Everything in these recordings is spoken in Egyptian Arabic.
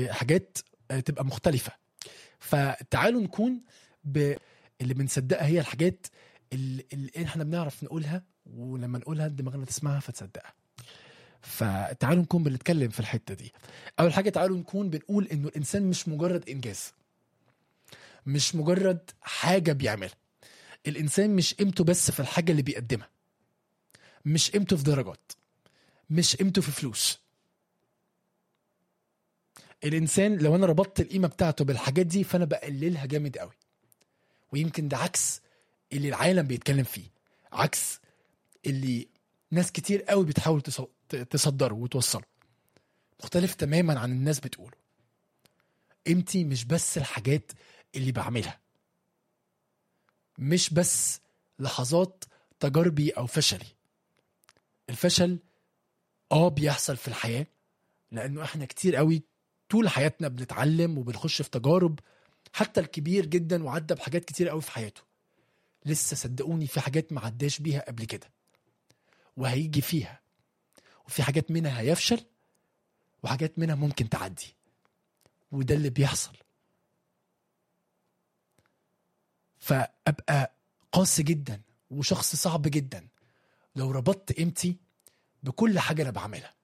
لحاجات آه، تبقى مختلفه فتعالوا نكون ب... اللي بنصدقها هي الحاجات اللي, اللي احنا بنعرف نقولها ولما نقولها دماغنا تسمعها فتصدقها فتعالوا نكون بنتكلم في الحته دي اول حاجه تعالوا نكون بنقول انه الانسان مش مجرد انجاز مش مجرد حاجه بيعملها الانسان مش قيمته بس في الحاجه اللي بيقدمها مش قيمته في درجات مش قيمته في فلوس الانسان لو انا ربطت القيمه بتاعته بالحاجات دي فانا بقللها جامد قوي ويمكن ده عكس اللي العالم بيتكلم فيه عكس اللي ناس كتير قوي بتحاول تص- ت- تصدره وتوصله مختلف تماما عن الناس بتقوله قيمتي مش بس الحاجات اللي بعملها مش بس لحظات تجاربي او فشلي الفشل اه بيحصل في الحياه لانه احنا كتير قوي طول حياتنا بنتعلم وبنخش في تجارب حتى الكبير جدا وعدى بحاجات كتير قوي في حياته لسه صدقوني في حاجات ما عداش بيها قبل كده وهيجي فيها وفي حاجات منها هيفشل وحاجات منها ممكن تعدي وده اللي بيحصل فابقى قاسي جدا وشخص صعب جدا لو ربطت قيمتي بكل حاجه انا بعملها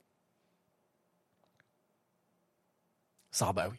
صعب قوي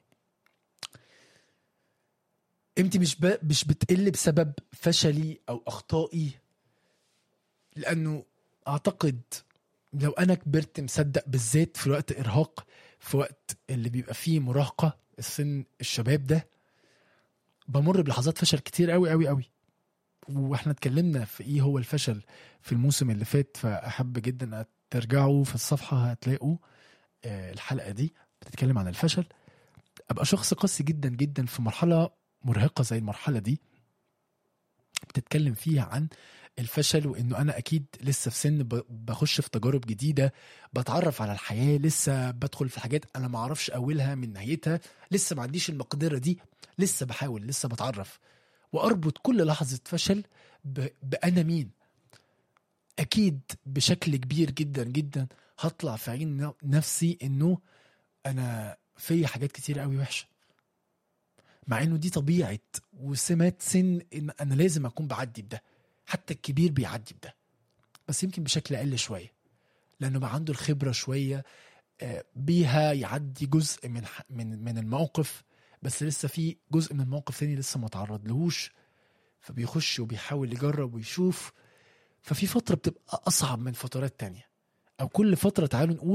قيمتي مش ب... مش بتقل بسبب فشلي او اخطائي لانه اعتقد لو انا كبرت مصدق بالذات في وقت ارهاق في وقت اللي بيبقى فيه مراهقه السن الشباب ده بمر بلحظات فشل كتير قوي قوي قوي واحنا اتكلمنا في ايه هو الفشل في الموسم اللي فات فاحب جدا ترجعوا في الصفحه هتلاقوا آه، الحلقه دي بتتكلم عن الفشل ابقى شخص قاسي جدا جدا في مرحله مرهقه زي المرحله دي بتتكلم فيها عن الفشل وانه انا اكيد لسه في سن ب- بخش في تجارب جديده بتعرف على الحياه لسه بدخل في حاجات انا ما اعرفش اولها من نهايتها لسه ما عنديش المقدره دي لسه بحاول لسه بتعرف واربط كل لحظه فشل ب... بانا مين اكيد بشكل كبير جدا جدا هطلع في عين ن- نفسي انه انا في حاجات كتير قوي وحشه مع انه دي طبيعه وسمات سن ان انا لازم اكون بعدي بده حتى الكبير بيعدي بده بس يمكن بشكل اقل شويه لانه بقى عنده الخبره شويه آه، بيها يعدي جزء من ح- من من الموقف بس لسه في جزء من الموقف تاني لسه ما تعرض لهوش فبيخش وبيحاول يجرب ويشوف ففي فتره بتبقى اصعب من فترات تانية او كل فتره تعالوا نقول